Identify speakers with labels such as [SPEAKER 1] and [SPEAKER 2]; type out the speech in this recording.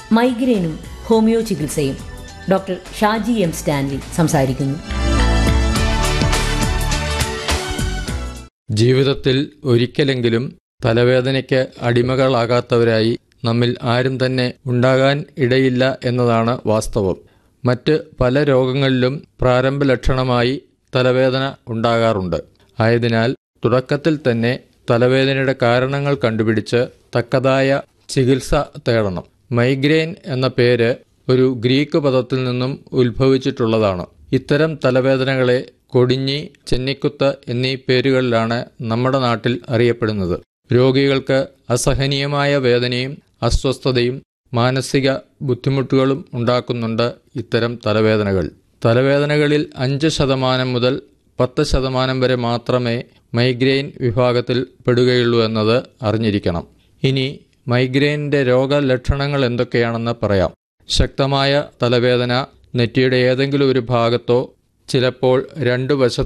[SPEAKER 1] മൈഗ്രെയിനും homeo ചികിത്സയും doctor Shaji M Stanley സംസാരിക്കുന്നു
[SPEAKER 2] ജീവിതത്തിൽ ഒരിക്കലെങ്കിലും തലവേദനയ്ക്ക് അടിമകളാകാത്തവരായി നമ്മിൽ ആരും തന്നെ ഉണ്ടാകാൻ ഇടയില്ല എന്നതാണ് വാസ്തവം മറ്റ് പല രോഗങ്ങളിലും പ്രാരംഭ ലക്ഷണമായി തലവേദന ഉണ്ടാകാറുണ്ട് ആയതിനാൽ തുടക്കത്തിൽ തന്നെ തലവേദനയുടെ കാരണങ്ങൾ കണ്ടുപിടിച്ച് തക്കതായ ചികിത്സ തേടണം മൈഗ്രെയിൻ എന്ന പേര് ഒരു ഗ്രീക്ക് പദത്തിൽ നിന്നും ഉത്ഭവിച്ചിട്ടുള്ളതാണ് ഇത്തരം തലവേദനകളെ കൊടിഞ്ഞി ചെന്നിക്കുത്ത് എന്നീ പേരുകളിലാണ് നമ്മുടെ നാട്ടിൽ അറിയപ്പെടുന്നത് രോഗികൾക്ക് അസഹനീയമായ വേദനയും അസ്വസ്ഥതയും മാനസിക ബുദ്ധിമുട്ടുകളും ഉണ്ടാക്കുന്നുണ്ട് ഇത്തരം തലവേദനകൾ തലവേദനകളിൽ അഞ്ച് ശതമാനം മുതൽ പത്ത് ശതമാനം വരെ മാത്രമേ മൈഗ്രെയിൻ വിഭാഗത്തിൽ പെടുകയുള്ളൂ എന്നത് അറിഞ്ഞിരിക്കണം ഇനി മൈഗ്രെയിനിന്റെ രോഗലക്ഷണങ്ങൾ എന്തൊക്കെയാണെന്ന് പറയാം ശക്തമായ തലവേദന നെറ്റിയുടെ ഏതെങ്കിലും ഒരു ഭാഗത്തോ ചിലപ്പോൾ രണ്ടു വശത്തോ